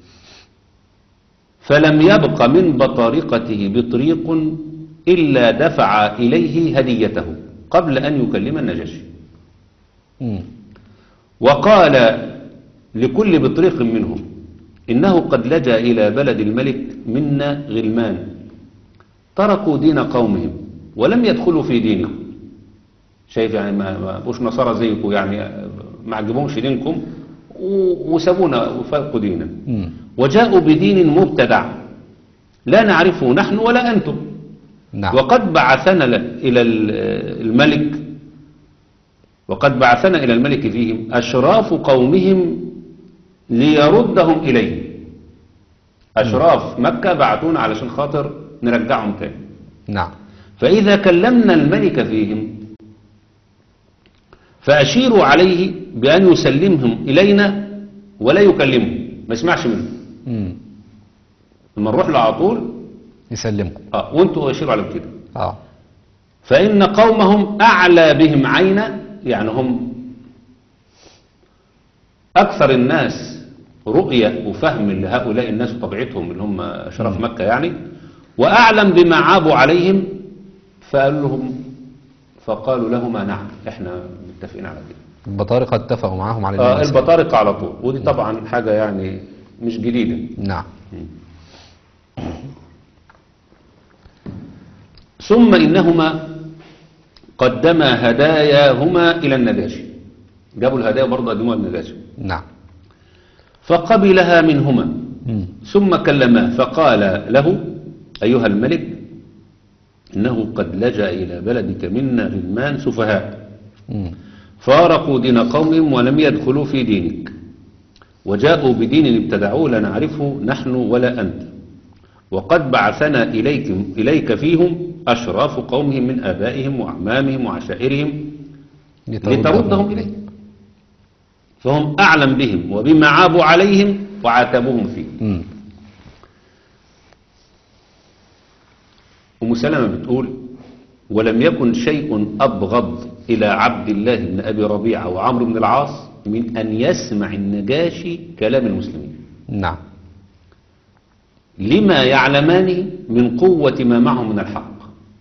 فلم يبق من بطارقته بطريق إلا دفع إليه هديته قبل أن يكلم النجاشي مم. وقال لكل بطريق منهم إنه قد لجأ إلى بلد الملك منا غلمان تركوا دين قومهم ولم يدخلوا في دينكم شايف يعني ما ما بقوش نصارى زيكم يعني ما عجبهمش دينكم و- وسابونا وفرقوا دينا مم. وجاءوا بدين مبتدع لا نعرفه نحن ولا أنتم نعم وقد بعثنا ل- إلى ال- الملك وقد بعثنا إلى الملك فيهم أشراف قومهم ليردهم إليه أشراف مكة بعثونا علشان خاطر نرجعهم تاني نعم فإذا كلمنا الملك فيهم فأشيروا عليه بأن يسلمهم إلينا ولا يكلمهم ما يسمعش منهم مم. لما نروح له على طول يسلمكم آه وانتوا أشيروا على كده اه فإن قومهم أعلى بهم عينا يعني هم أكثر الناس رؤية وفهم لهؤلاء الناس وطبيعتهم اللي هم أشراف مكة يعني وأعلم بما عابوا عليهم فقالوا لهم فقالوا لهما نعم احنا متفقين على كده البطارقة اتفقوا معاهم على آه الناس. البطارقة على طول ودي طبعا حاجة يعني مش جديدة نعم ثم إنهما قدما هداياهما إلى النجاشي جابوا الهدايا برضه قدموها للنجاشي نعم فقبلها منهما مم. ثم كلماه فقال له أيها الملك إنه قد لجأ إلى بلدك منا غلمان سفهاء مم. فارقوا دين قومهم ولم يدخلوا في دينك وجاءوا بدين ابتدعوه لا نعرفه نحن ولا أنت وقد بعثنا إليك, إليك فيهم أشراف قومهم من آبائهم وأعمامهم وعشائرهم لتردهم إليك فهم أعلم بهم وبما عابوا عليهم وعاتبوهم فيه مم. أم سلمة بتقول ولم يكن شيء أبغض إلى عبد الله بن أبي ربيعة وعمرو بن العاص من أن يسمع النجاشي كلام المسلمين نعم لما يعلمان من قوة ما معهم من الحق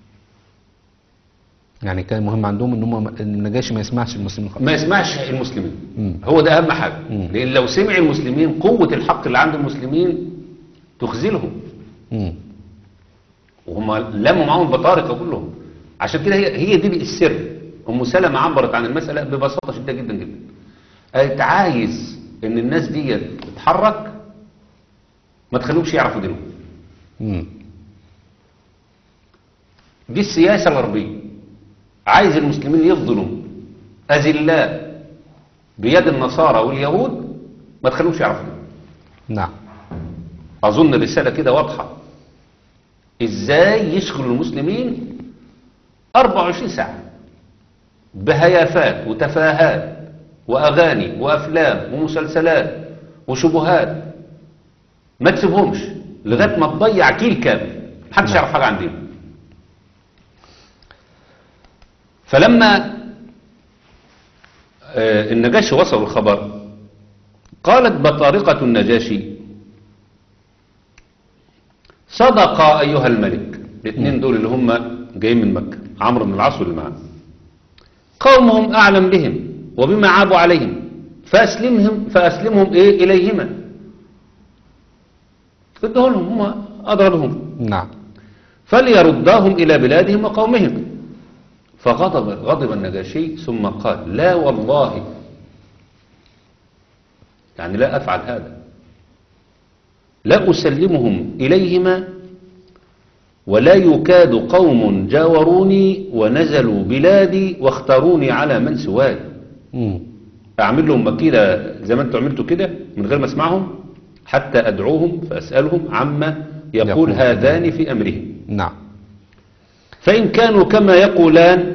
يعني كان مهم عندهم ان هم النجاشي ما يسمعش المسلمين خالص ما يسمعش المسلمين مم. هو ده أهم حاجة مم. لأن لو سمع المسلمين قوة الحق اللي عند المسلمين تخذلهم مم. وهم لموا معاهم البطارقة كلهم عشان كده هي هي دي السر ام سلمة عبرت عن المسألة ببساطة شديدة جدا جدا قالت عايز ان الناس دي تتحرك ما تخليهمش يعرفوا دينهم مم. دي السياسة الغربية عايز المسلمين يفضلوا أذلاء بيد النصارى واليهود ما تخليهمش يعرفوا دينهم نعم أظن الرسالة كده واضحة إزاي يشغلوا المسلمين 24 ساعة بهيافات وتفاهات وأغاني وأفلام ومسلسلات وشبهات ما تسيبهمش لغايه ما تضيع كيل كامل محدش يعرف حاجه عن دينه فلما آه، النجاشي وصل الخبر قالت بطارقة النجاشي صدق أيها الملك الاثنين دول اللي هم جايين من مكة عمرو بن العاص واللي معاه قومهم أعلم بهم وبما عابوا عليهم فأسلمهم فأسلمهم إيه إليهما ادهم هم أضربهم نعم فليرداهم إلى بلادهم وقومهم فغضب غضب النجاشي ثم قال لا والله يعني لا أفعل هذا لا أسلمهم إليهما ولا يكاد قوم جاوروني ونزلوا بلادي واختاروني على من سواي مم. أعمل لهم مكيدة زي ما أنتم عملتوا كده من غير ما أسمعهم حتى أدعوهم فأسألهم عما يقول يقول. هذان في أمرهم نعم فإن كانوا كما يقولان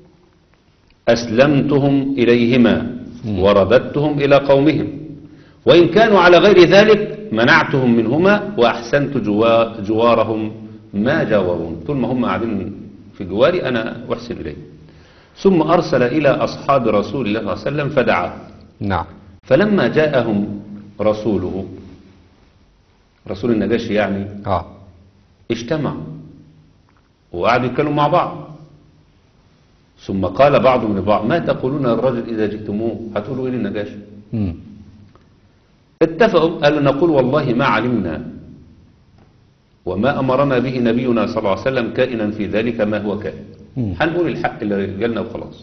أسلمتهم إليهما ورددتهم إلى قومهم وإن كانوا على غير ذلك منعتهم منهما وأحسنت جوا جوارهم ما جاورون طول ما هم قاعدين في جواري أنا أحسن إليهم ثم أرسل إلى أصحاب رسول الله صلى الله عليه وسلم فدعاهم نعم فلما جاءهم رسوله رسول النجاشي يعني اه اجتمعوا وقعدوا يتكلموا مع بعض ثم قال بعضهم لبعض ما تقولون للرجل إذا جئتموه هتقولوا إيه للنجاشي مم. اتفقوا قالوا نقول والله ما علمنا وما أمرنا به نبينا صلى الله عليه وسلم كائنا في ذلك ما هو كائن مم. هنقول الحق اللي جالنا وخلاص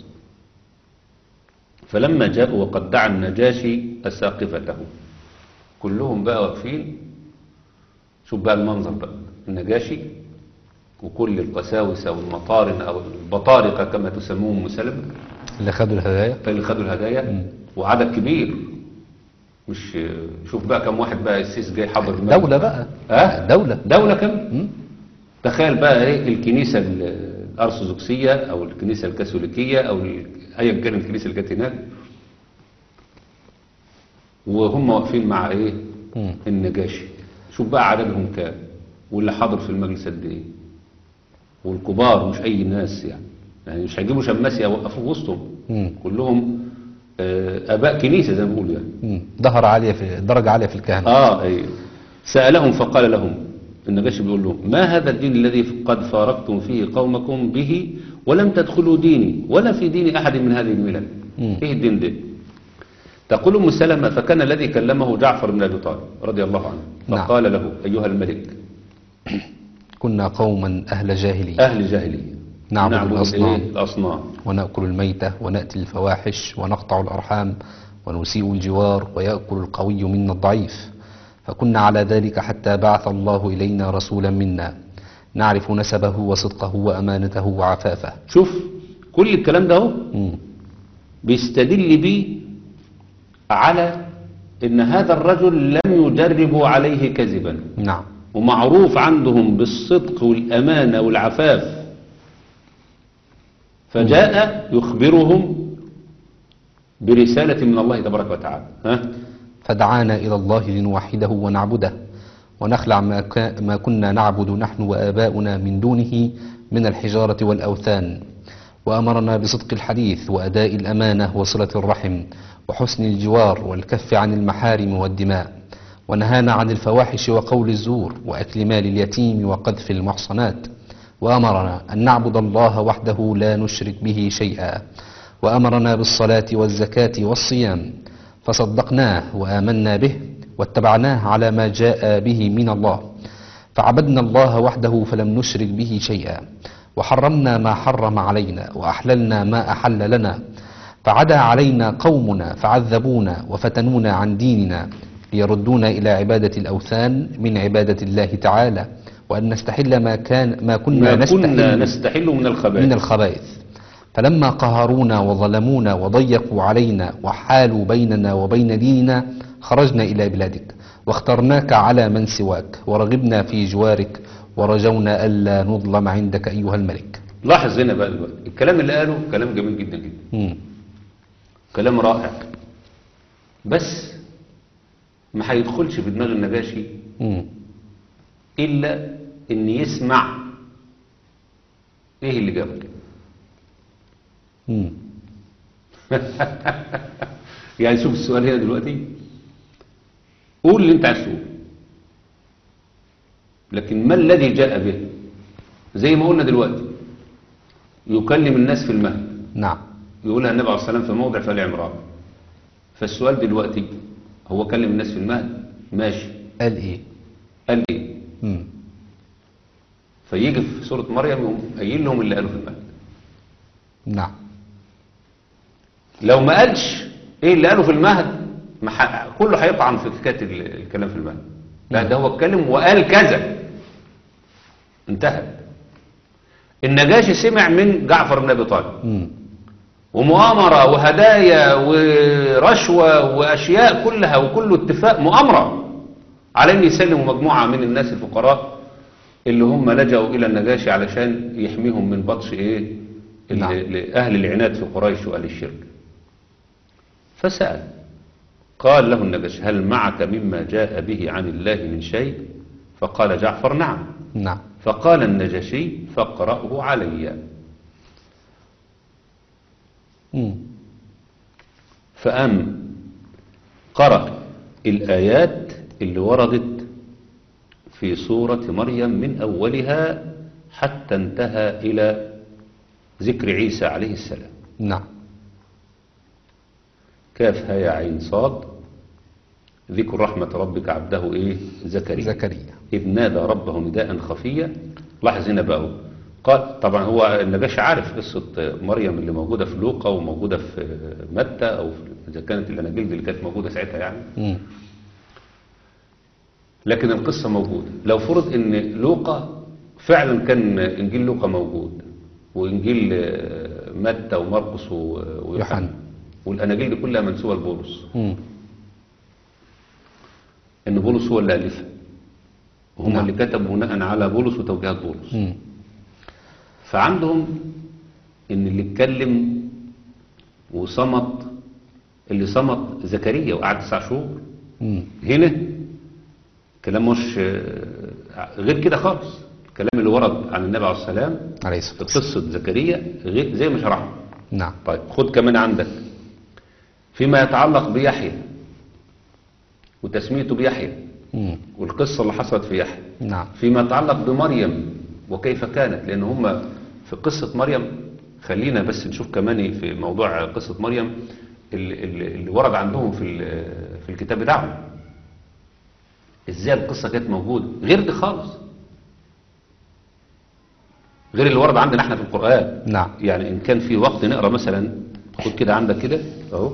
فلما جاءوا وقد دعا النجاشي أساقفته كلهم بقى واقفين شوف بقى المنظر بقى النجاشي وكل القساوسة والمطارن أو البطارقة كما تسموهم مسلم اللي خدوا الهدايا اللي خدوا الهدايا وعدد كبير مش شوف بقى كم واحد بقى السيس جاي حضر المجلس. دولة بقى ها دولة دولة كم مم. تخيل بقى ايه الكنيسة ال- الأرثوذكسية أو الكنيسة الكاثوليكية أو ال- أيا كان الكنيسة اللي كانت هناك وهم واقفين مع ايه مم. النجاشي شوف بقى عددهم كام واللي حاضر في المجلس قد ايه والكبار مش أي ناس يعني يعني مش هيجيبوا شماس يوقفوه وسطهم مم. كلهم آه، آباء كنيسة زي ما بيقولوا يعني مم. ظهر عالية في درجة عالية في الكهنة اه اي سألهم فقال لهم النجاشي بيقول لهم ما هذا الدين الذي قد فارقتم فيه قومكم به ولم تدخلوا ديني ولا في دين أحد من هذه الملل مم. ايه الدين ده تقول ام سلمة فكان الذي كلمه جعفر بن ابي طالب رضي الله عنه نعم. فقال له ايها الملك كنا قوما أهل جاهلية اهل جاهليه نعبد الأصنام. الإيه؟ الاصنام ونأكل الميتة ونأتي الفواحش ونقطع الأرحام ونسيء الجوار ويأكل القوي منا الضعيف فكنا على ذلك حتى بعث الله إلينا رسولا منا نعرف نسبه وصدقه وأمانته وعفافه شوف كل الكلام ده اهو مم. بيستدل بيه على ان هذا الرجل لم يجربوا عليه كذبا نعم ومعروف عندهم بالصدق والأمانة والعفاف فجاء يخبرهم برسالة من الله تبارك وتعالى ها؟ فدعانا إلى الله لنوحده ونعبده ونخلع ما, كا ما كنا نعبد نحن وآباؤنا من دونه من الحجارة والأوثان وأمرنا بصدق الحديث وأداء الأمانة وصلة الرحم وحسن الجوار والكف عن المحارم والدماء ونهانا عن الفواحش وقول الزور وأكل مال اليتيم وقذف المحصنات وأمرنا أن نعبد الله وحده لا نشرك به شيئا وأمرنا بالصلاة والزكاة والصيام فصدقناه وآمنا به واتبعناه على ما جاء به من الله فعبدنا الله وحده فلم نشرك به شيئا وحرمنا ما حرم علينا وأحللنا ما أحل لنا فعدا علينا قومنا فعذبونا وفتنونا عن ديننا ليردونا إلى عبادة الأوثان من عبادة الله تعالى وأن نستحل ما كان ما كنا ما كنا نستحل نستحل من الخبائث من الخبائث فلما قهرونا وظلمونا وضيقوا علينا وحالوا بيننا وبين ديننا خرجنا إلى بلادك واخترناك على من سواك ورغبنا في جوارك ورجونا ألا نظلم عندك أيها الملك لاحظ هنا بقى دلوقتي الكلام اللي قاله كلام جميل جدا جدا مم. كلام رائع بس ما هيدخلش في دماغ النجاشي مم. إلا إن يسمع إيه اللي جابه كده مم. يعني شوف السؤال هنا دلوقتي قول اللي انت عايز تقوله لكن ما الذي جاء به زي ما قلنا دلوقتي يكلم الناس في المهد نعم يقولها النبي عليه الصلاة والسلام في موضع في آل عمران فالسؤال دلوقتي هو كلم الناس في المهد ماشي قال ايه قال ايه مم. فيجي في سورة مريم يقوم قايل لهم اللي قالوا في المهد نعم لو ما قالش ايه اللي قاله في المهد ما ح- كله هيطعن في حكايه ال- الكلام في المهد لا ده هو اتكلم وقال كذا انتهت النجاشي سمع من جعفر بن ابي طالب مم. ومؤامرة وهدايا ورشوة وأشياء كلها وكله اتفاق مؤامرة على أن يسلموا مجموعة من الناس الفقراء اللي هم لجأوا إلى النجاشي علشان يحميهم من بطش إيه ال- نعم. ل- أهل العناد في قريش وأهل الشرك فسأل قال له النجاشي هل معك مما جاء به عن الله من شيء فقال جعفر نعم نعم فقال النجاشي فاقرأه عليّ مم. فقام قرأ الآيات اللي وردت في سورة مريم من أولها حتى انتهى إلى ذكر عيسى عليه السلام نعم كاف ها يا عين صاد ذكر رحمة ربك عبده إيه زكريا زكريا إذ نادى ربه نداء خفيا لاحظ هنا بقى هو. قال طبعا هو النجاشي عارف قصة مريم اللي موجودة في لوقا وموجودة في متى أو في إذا كانت الأناجيل دي اللي كانت موجودة ساعتها يعني مم. لكن القصة موجودة لو فرض ان لوقا فعلا كان انجيل لوقا موجود وانجيل آه، متى ومرقس و- ويوحنا يوحنا. والاناجيل دي كلها منسوبة لبولس مم. ان بولس هو اللي الفها وهم نعم. اللي كتبوا بناء على بولس وتوجيهات بولس مم. فعندهم ان اللي اتكلم وصمت اللي صمت زكريا وقعد تسع شهور مم. هنا كلام مش آه، غير كده خالص الكلام اللي ورد عن النبي عليه السلام عليه في الصلاة والسلام قصة زكريا غير زي ما شرحنا نعم طيب خد كمان عندك فيما يتعلق بيحيى وتسميته بيحيى مم. والقصة اللي حصلت في يحيى نعم فيما يتعلق بمريم وكيف كانت لأن هم في قصة مريم خلينا بس نشوف كمان في موضوع قصة مريم اللي, اللي اللي ورد عندهم في ال- في الكتاب بتاعهم ازاي القصة كانت موجودة غير دي خالص غير اللي ورد عندنا احنا في القرآن نعم يعني ان كان في وقت نقرا مثلا خد كده عندك كده اهو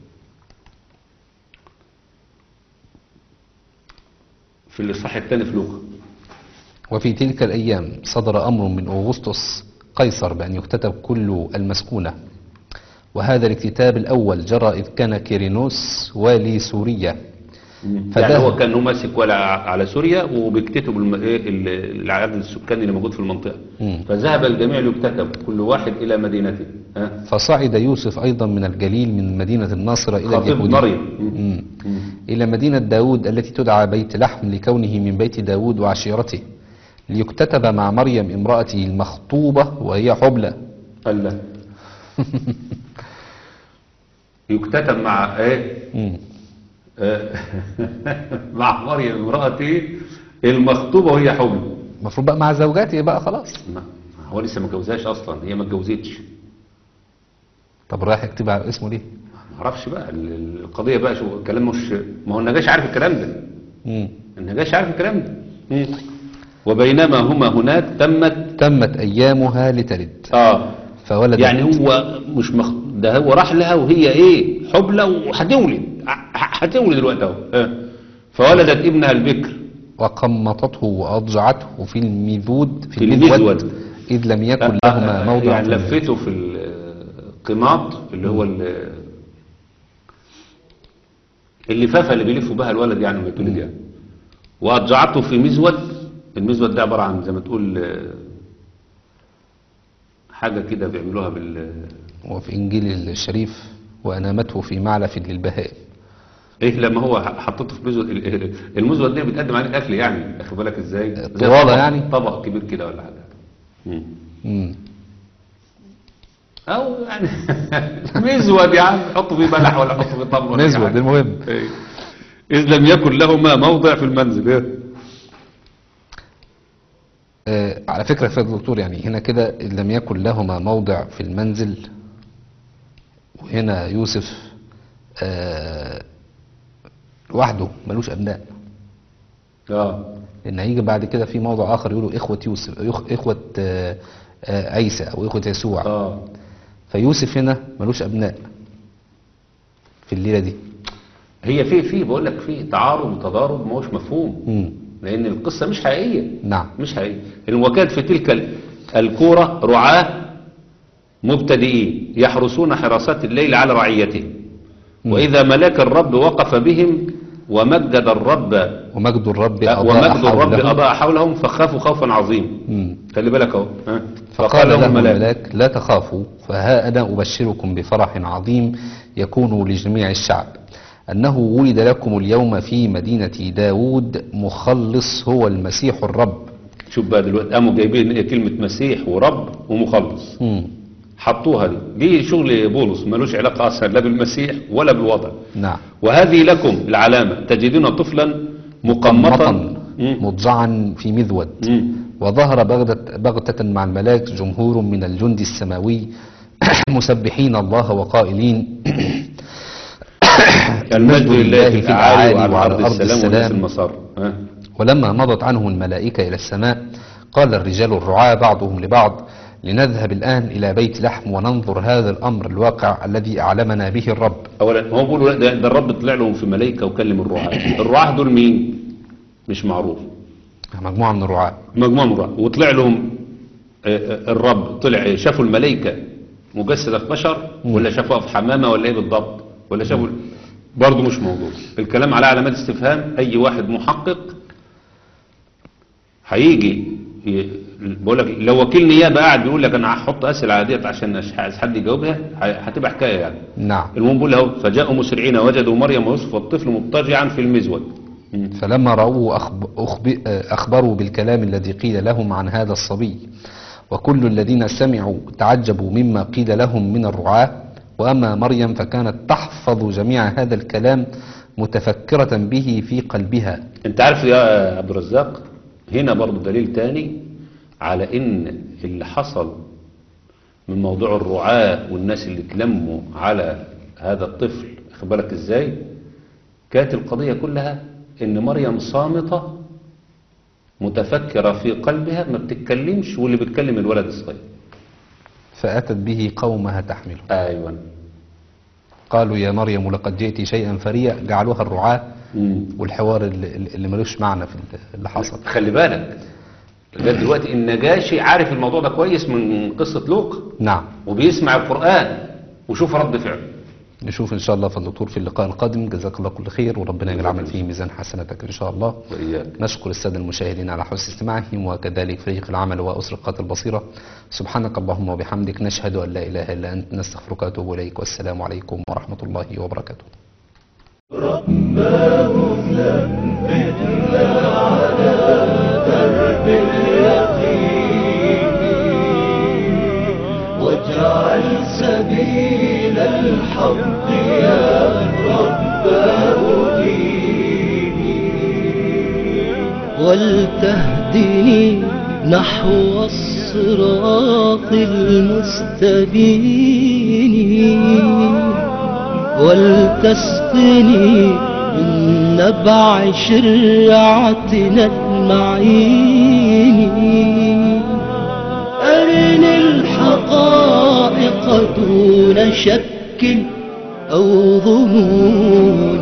في الاصحاح الثاني في لوقا وفي تلك الأيام صدر أمر من أغسطس قيصر بأن يكتتب كل المسكونة وهذا الاكتتاب الأول جرى إذ كان كيرينوس والي سوريا يعني فده- هو كان هو ماسك ولا على سوريا وبيكتتب الم... إيه ال- العدد السكاني اللي موجود في المنطقه مم. فذهب الجميع ليكتتب كل واحد الى مدينته ها فصعد يوسف أيضا من الجليل من مدينة الناصرة إلى خطيب اليهودية مريم مم. إلى مدينة داود التي تدعى بيت لحم لكونه من بيت داود وعشيرته ليكتتب مع مريم امرأته المخطوبة وهي حبلى قال لا يكتتب مع ايه مم. آه، مع مريم امرأتي المخطوبة وهي حبل المفروض بقى مع زوجاته بقى خلاص ما هو لسه ما اتجوزهاش اصلا هي ما اتجوزتش طب رايح يكتب على اسمه ليه ما اعرفش بقى ال- ال- القضيه بقى شو الكلام مش ما هو النجاش عارف الكلام ده مم. النجاش عارف الكلام ده مم. وبينما هما هناك تمت تمت أيامها لتلد اه فولدت يعني هو مش مخ... ده هو راح لها وهي ايه حبلى وهتولد ه- هتولد دلوقتي اهو آه. فولدت ابنها البكر وقمطته وأضجعته في المذود في في المذود المذود. إذ لم يكن آه، لهما آه، موضع يعني في لفته في القماط اللي هو ال- اللفافه اللي بيلفوا بها الولد يعني لما يتولد يعني واضجعته في مزود المزود ده عباره عن زي ما تقول آه، حاجه كده بيعملوها بال وفي إنجيل الشريف وأنامته في معلف للبهائم ايه لما هو حطيته في مزود المزود دي بتقدم عليه اكل يعني واخد بالك ازاي زي طوالة طبق- يعني؟ طبق كبير كده ولا حاجه مم. مم. او يعني مزود يا عم حطوا فيه بلح ولا حطوا فيه طبق ولا مزود حاجة. المهم إيه. اذ لم يكن لهما موضع في المنزل إيه؟ آه على فكرة يا دكتور يعني هنا كده إن لم يكن لهما موضع في المنزل وهنا يوسف آه لوحده ملوش أبناء اه لأن هيجي بعد كده في موضع آخر يقولوا إخوة يوسف إخ- إخوة آه آه عيسى أو إخوة يسوع اه فيوسف هنا ملوش أبناء في الليلة دي هي في في بقول لك في تعارض وتضارب ما هوش مفهوم مم. لان القصه مش حقيقيه نعم مش حقيقي إن وكان في تلك ال- الكورة رعاة مبتدئين يحرسون حراسات الليل على رعيتهم وإذا ملاك الرب وقف بهم ومجد الرب ومجد الرب أضاء ومجد الرب حولهم. أضاء حولهم فخافوا خوفا عظيما مم. خلي بالك اهو ها؟ فقال لهم الملاك لا تخافوا فها أنا أبشركم بفرح عظيم يكون لجميع الشعب أنه ولد لكم اليوم في مدينة داود مخلص هو المسيح الرب شوف بقى دلوقتي قاموا جايبين إيه كلمة مسيح ورب ومخلص مم. حطوها دي دي شغل بولس ملوش علاقة أصلا لا بالمسيح ولا بالوضع نعم وهذه لكم العلامة تجدون طفلا مقمطا مم. مضجعا في مذود مم. وظهر بغتة, بغتة مع الملاك جمهور من الجند السماوي مسبحين الله وقائلين المجد لله في الأعالي وعلى الأرض السلام والناس المسار ها؟ ولما مضت عنه الملائكة إلى السماء قال الرجال الرعاة بعضهم لبعض لنذهب الآن إلى بيت لحم وننظر هذا الأمر الواقع الذي أعلمنا به الرب أولا هو بيقولوا لا ده, ده الرب طلع لهم في ملائكة وكلم الرعاة الرعاة دول مين؟ مش معروف مجموعة من الرعاة مجموعة من الرعاة وطلع لهم آه، آه، الرب طلع شافوا الملائكة مجسدة في بشر ولا شافوها في حمامة ولا ايه بالضبط ولا شافوا برضه مش موضوع الكلام على علامات استفهام اي واحد محقق هيجي ي- بقول لك لو وكيل نيابه قاعد بيقول لك انا هحط اسئله على ديت عشان مش عايز حد يجاوبها ه- هتبقى حكايه يعني نعم المهم بيقول اهو فجاءوا مسرعين وجدوا مريم ويوسف والطفل مضطجعا في المزود مم. فلما رأوه أخب... أخب... أخبروا بالكلام الذي قيل لهم عن هذا الصبي وكل الذين سمعوا تعجبوا مما قيل لهم من الرعاة وأما مريم فكانت تحفظ جميع هذا الكلام متفكرة به في قلبها انت عارف يا عبد الرزاق هنا برضو دليل تاني على ان اللي حصل من موضوع الرعاة والناس اللي اتلموا على هذا الطفل خد بالك ازاي كانت القضية كلها ان مريم صامتة متفكرة في قلبها ما بتتكلمش واللي بيتكلم الولد الصغير فأتت به قومها تحمله ايوه قالوا يا مريم لقد جئت شيئا فريا جعلوها الرعاة مم. والحوار اللي, اللي ملوش معنى في اللي حصل خلي بالك لغايه دلوقتي النجاشي عارف الموضوع ده كويس من قصة لوقا نعم وبيسمع القرآن وشوف رد فعله نشوف إن شاء الله في الدكتور في اللقاء القادم جزاك الله كل خير وربنا يجعل العمل فيه ميزان حسناتك إن شاء الله وإياك نشكر السادة المشاهدين على حسن استماعهم وكذلك فريق العمل وأسرقات البصيرة سبحانك اللهم وبحمدك نشهد أن لا إله إلا أنت نستغفرك ونتوب إليك والسلام عليكم ورحمة الله وبركاته واجعل سبيل الحق يا رب ديني ولتهدني نحو الصراط المستبين ولتسقني من نبع شرعتنا المعين أرني الحقائق دون شك أو ظنون